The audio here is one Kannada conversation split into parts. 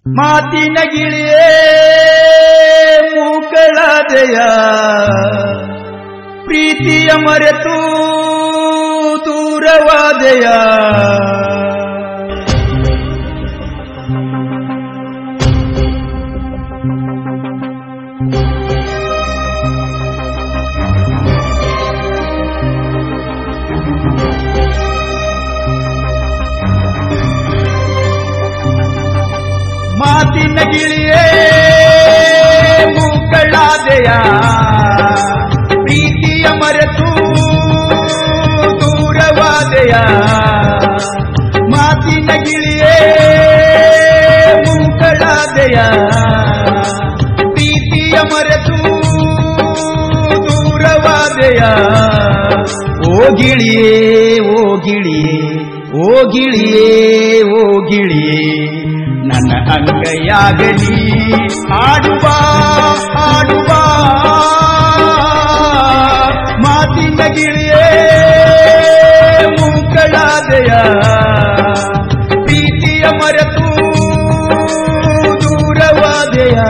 ಮಾತಿನ ಗಿಳಿಯೇ ಮೂಗಳಾದೆಯ ಪ್ರೀತಿಯ ಮರೆತು ದೂರವಾದೆಯ ಮಾತಿನ ಗಿಳಿಯೇ ಮೂಗಳಾದೆಯ ಪ್ರೀತಿಯ ಮರೆತು ದೂರವಾದೆಯ ಮಾತಿನ ಗಿಳಿಯೇ ಮೂಗಳಾದೆಯ ಪ್ರೀತಿಯ ಮರೆತು ದೂರವಾದೆಯ ಓ ಗಿಳಿಯೇ ಓ ಗಿಳಿಯೇ ಓ ಗಿಳಿಯೇ ಓ ಗಿಳಿಯೇ ನನ್ನ ಅಂಗೈಯಾಗಲಿ ಆಡುವ ಆಡುವ ಮಾತಿನ ಗಿಳಿಯೇ ಮೂಗಳಾದೆಯ ಪ್ರೀತಿಯ ಮರೆತು ದೂರವಾದೆಯ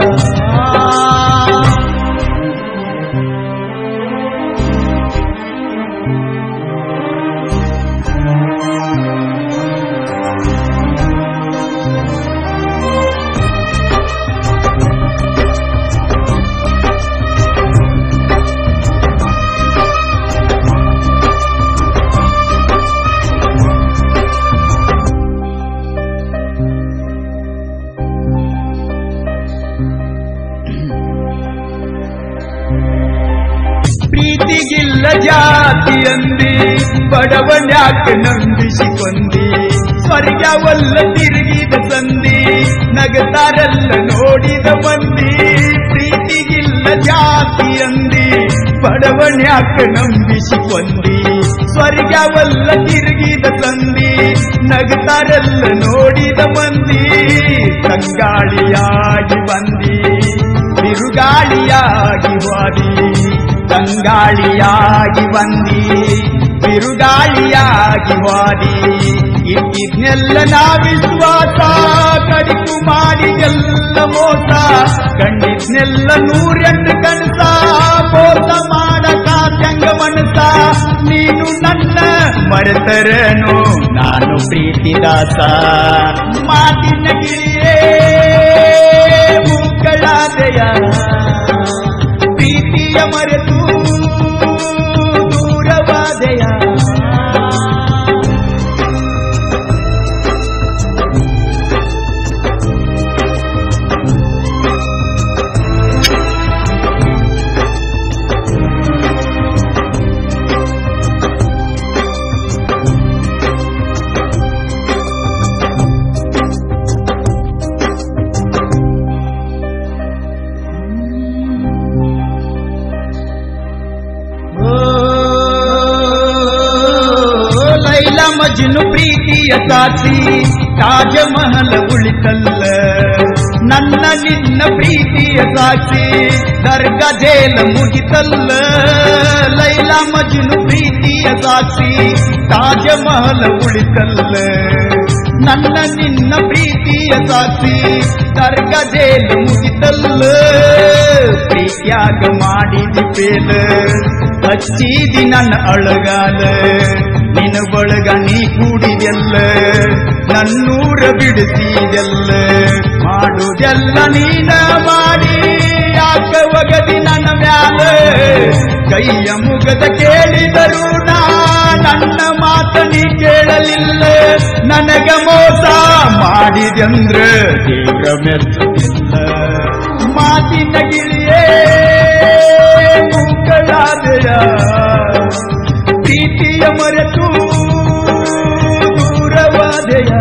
ಪ್ರೀತಿಗಿಲ್ಲ ಜಾತಿಯಂದಿ ಬಡವನ್ಯಾಕ ನಂಬಿಸಿಕೊಂಡಿ ಸ್ವರ್ಗವಲ್ಲ ತಿರುಗಿದ ಸಂದಿ ನಗತಾರಲ್ಲ ನೋಡಿದ ಮಂದಿ ಪ್ರೀತಿಗಿಲ್ಲ ಜಾತಿಯಂದಿ ಬಡವನ್ಯಾಕ ನಂಬಿಸಿಕೊಂಡಿ ಸ್ವರ್ಗವಲ್ಲ ತಿರುಗಿದ ಸಂದಿ ನಗತಾರಲ್ಲ ನೋಡಿದ ಮಂದಿ ತಂಗಾಳಿಯಾಗಿ ಬಂದಿ ಬಿರುಗಾಳಿಯಾಗಿ ಹೋದಿ ತಂಗಾಳಿಯಾಗಿ ಬಂದಿ ಬಿರುಗಾಳಿಯಾಗಿ ಹೋದಿ ಇದ್ದಿದ್ನೆಲ್ಲ ನಾ ವಿಶ್ವಾಸ ಕಡಿಕು ಮಾಡಿ ಎಲ್ಲ ಮೋಸ ಕಂಡಿದ್ನೆಲ್ಲ ನೂರೆಂಟು ಕನಸ ಮೋಸ ಮಾಡಕ ಚಂಗ ಮನಸ ನೀನು ನನ್ನ ಮರೆತರನು ನಾನು ಪ್ರೀತಿದಾಸ ಮಾತಿನ ಗಿಳಿಯೇ ಮೂಗಳಾದೆಯ ಪ್ರೀತಿಯ ಮರೆತು ದೂರವಾದೆಯ ಓ, ಲೈಲಾ ಮಜ್ನು ಪ್ರೀತಿಯ ಸಾಕ್ಷಿ ತಾಜಮಹಲ ಉಳಿತಲ್ಲ ನನ್ನ ನಿನ್ನ ಪ್ರೀತಿಯ ಸಾಕ್ಷಿ ದರ್ಗ ಜೇಲ ಮುಗಿತಲ್ಲ ಲೈಲಾ ಮಜ್ನು ಪ್ರೀತಿಯ ಸಾಕ್ಷಿ ತಾಜಮಹಲ ಉಳಿತಲ್ಲ ನನ್ನ ನಿನ್ನ ಪ್ರೀತಿಯ ಸಾಕ್ಷಿ ದರ್ಗ ಜೇಲು ಮುಗಿತಲ್ಲ ಪ್ರೀತಿಯಾಗ ಮಾಡಿದಿ ಪೇಲ ಹಚ್ಚಿದಿ ನನ್ನ ಅಳಗಾಲ ನಿನ್ನ ಬಳಗ ನೀ ಕೂಡಿದೆಲ್ಲ ನನ್ನೂರ ಬಿಡಿಸಿದೆಲ್ಲ ಮಾಡುದೆಲ್ಲ ನೀನ ಮಾಡಿ ಯಾಕ ಒಗದಿ ನನ್ನ ಮ್ಯಾಲ ಕೈಯ ಮುಗದ ಕೇಳಿದರು ನಾ ನನ್ನ ಮಾತ ನೀ ಕೇಳಲಿಲ್ಲ ನನಗ ಮೋಸ ಮಾಡಿದೆಂದ್ರ ದೇವ್ರ ಮೆಚ್ಚುತ್ತಿಲ್ಲ ಮಾತಿನ ಗಿಳಿಯೇ ಮೂಕಳಾದೆಯ ಪ್ರೀತಿಯ ಮರೆತು ದೂರವಾದೆಯ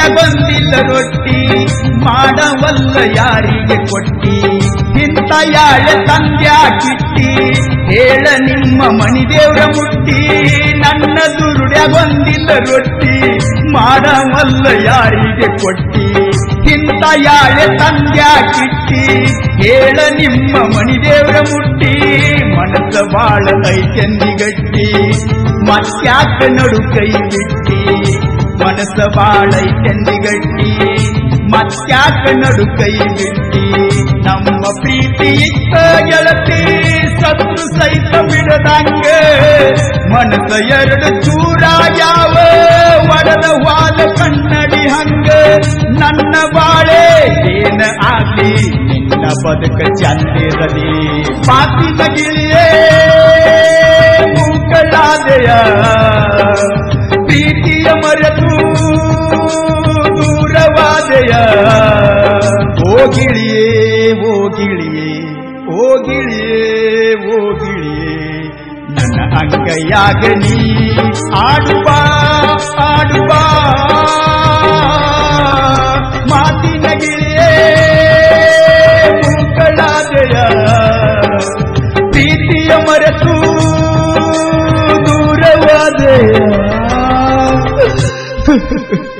ದುರುಡ್ಯಾಗೊಂದಿಲ್ಲ ರೊಟ್ಟಿ ಮಾಡವಲ್ಲ ಯಾರಿಗೆ ಕೊಟ್ಟಿ ಇಂಥ ಯಾಳೆ ತಂದ್ಯಾ ಕಿಟ್ಟಿ ಹೇಳ ನಿಮ್ಮ ಮಣಿದೇವ್ರ ಮುಟ್ಟಿ ನನ್ನ ದುರುಡ್ಯಾಗೊಂದಿಲ್ಲ ರೊಟ್ಟಿ ಮಾಡವಲ್ಲ ಯಾರಿಗೆ ಕೊಟ್ಟಿ ಇಂಥ ಯಾಳೆ ತಂದ್ಯಾ ಕಿಟ್ಟಿ ಹೇಳ ನಿಮ್ಮ ಮಣಿದೇವ್ರ ಮುಟ್ಟಿ ಮನಸ್ಸ ಬಾಳ ಐತೆಂದಿಗಟ್ಟಿ ಮತ್ಯಾಕ ನಡು ಕೈ ಬಿಟ್ಟಿ ಮನಸ್ಸ ಬಾಳ ಐತೆಂದಿಗಟ್ಟಿ ಮತ್ಯಾಕ ನಡು ಕೈ ಬಿಟ್ಟಿ ನಮ್ಮ ಪ್ರೀತಿ ಇತ್ತ ಗೆಳತಿ ಸತ್ತು ಸಹಿತ ಬಿಡದಂಗ ಮನಸ್ಸ ಎರಡು ಚೂರ ಯಾವ ಒಡದ ವಾದ ಕನ್ನಡಿ ಹಂಗ ನನ್ನ ಬಾಳೆ ಏನ ಆಗ್ಲಿ ನಿನ್ನ ಬದುಕ ಚಂದಿರಲಿ ಪಾತಿನ ಗಿಳಿಯೇ ಮೂಕಳಾದೆಯ ಪ್ರೀತಿಯ ಮರೆತು ದೂರವಾದೆಯ ಓ ಗಿಳಿಯೇ ಓ ಗಿಳಿಯೇ ಓ ಗಿಳಿಯೇ ಓ ಗಿಳಿಯೇ ನನ್ನ ಅಂಗೈಯಾಗ ನೀ ಆಡುಬಾ ಆಡುಬಾ ಮಾತಿನ ಗಿಳಿಯೇ ಮೂಕಳಾದೆಯ ಪ್ರೀತಿಯ ಮರೆತು ದೂರವಾದೆಯ